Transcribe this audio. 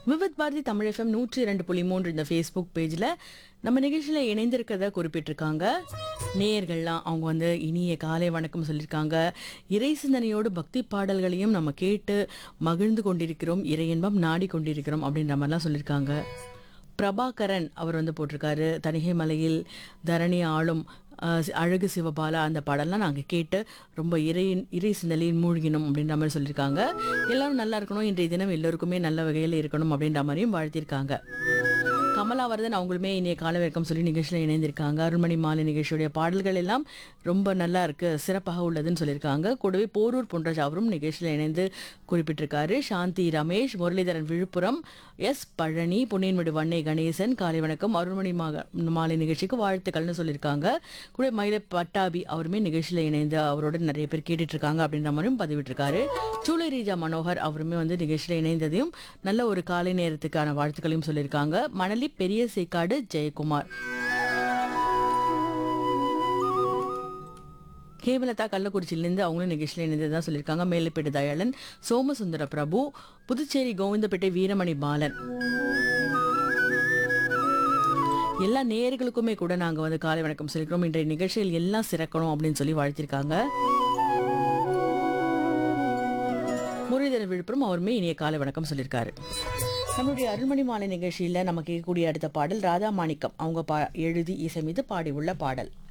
Vividh Bharathi Tamil FM நூற்றி இரண்டு புள்ளி மூன்று இந்த ஃபேஸ்புக் பேஜில் நம்ம நிகழ்ச்சியில் இணைந்திருக்கிறத குறிப்பிட்டிருக்காங்க நேயர்கள்லாம் அவங்க வந்து இனிய காலை வணக்கம் சொல்லியிருக்காங்க இறை சிந்தனையோடு பக்தி பாடல்களையும் நம்ம கேட்டு மகிழ்ந்து கொண்டிருக்கிறோம் இறை இன்பம் நாடி கொண்டிருக்கிறோம் அப்படின்ற மாதிரிலாம் சொல்லியிருக்காங்க பிரபாகரன் அவர் வந்து போட்டிருக்காரு தணிகை மலையில் தரணி ஆளும் அஹ், சி- அழகு சிவபாலா அந்த பாடல்லாம் நாங்கள் கேட்டு ரொம்ப இறையின் இறை சிந்தனையில் மூழ்கினோம் அப்படின்ற மாதிரி சொல்லியிருக்காங்க எல்லாரும் நல்லா இருக்கணும் இன்றைய தினம் எல்லோருக்குமே நல்ல வகையில் இருக்கணும் அப்படின்ற மாதிரியும் வாழ்த்தியிருக்காங்க கமலாவர்தன் அவங்களுமே இனிய கால வணக்கம் சொல்லி நிகழ்ச்சியில் இணைந்திருக்காங்க அருள்மணி மாலை நிகழ்ச்சியுடைய பாடல்கள் எல்லாம் ரொம்ப நல்லா இருக்கு சிறப்பாக உள்ளதுன்னு சொல்லியிருக்காங்க கூடவே போரூர் பொன்ராஜ் அவரும் நிகழ்ச்சியில் இணைந்து குறிப்பிட்டிருக்காரு சாந்தி ரமேஷ் முரளிதரன் விழுப்புரம் எஸ் பழனி புன்னியன்மடு வண்ணை கணேசன் காலை வணக்கம் அருள்மணி மாக- மாலை நிகழ்ச்சிக்கு வாழ்த்துக்கள்னு சொல்லியிருக்காங்க கூட மயிலை பட்டாபி அவருமே நிகழ்ச்சியில் இணைந்து அவரோட நிறைய பேர் கேட்டுட்டு இருக்காங்க அப்படின்ற மாதிரியும் பதிவிட்டிருக்காரு சூளை ரீஜா மனோகர் அவருமே வந்து நிகழ்ச்சியில் இணைந்ததையும் நல்ல ஒரு காலை நேரத்துக்கான வாழ்த்துக்களையும் சொல்லியிருக்காங்க மணலி பெரிய சேக்காடு ஜெயக்குமார் ஹேமலதா கள்ளக்குறிச்சியிலேருந்து அவங்களும் நிகழ்ச்சியில் இணைந்து தான் சொல்லியிருக்காங்க மேலப்பேட்டு தயாளன் சோமசுந்தர பிரபு புதுச்சேரி கோவிந்தப்பேட்டை வீரமணி பாலன் எல்லா நேயர்களுக்குமே கூட நாங்கள் வந்து காலை வணக்கம் சொல்லிக்கிறோம் இன்றைய நிகழ்ச்சியில் எல்லாம் சிறக்கணும் அப்படின்னு சொல்லி வாழ்த்திருக்காங்க முரளிதரன் விழுப்புரம் அவருமே இனிய காலை வணக்கம் சொல்லியிருக்காரு நம்மளுடைய அருள்மணி மாலை நிகழ்ச்சியில் நம்ம கேட்கக்கூடிய அடுத்த பாடல் ராதா மாணிக்கம் அவங்க பா எழுதி இசைமீது பாடி உள்ள பாடல்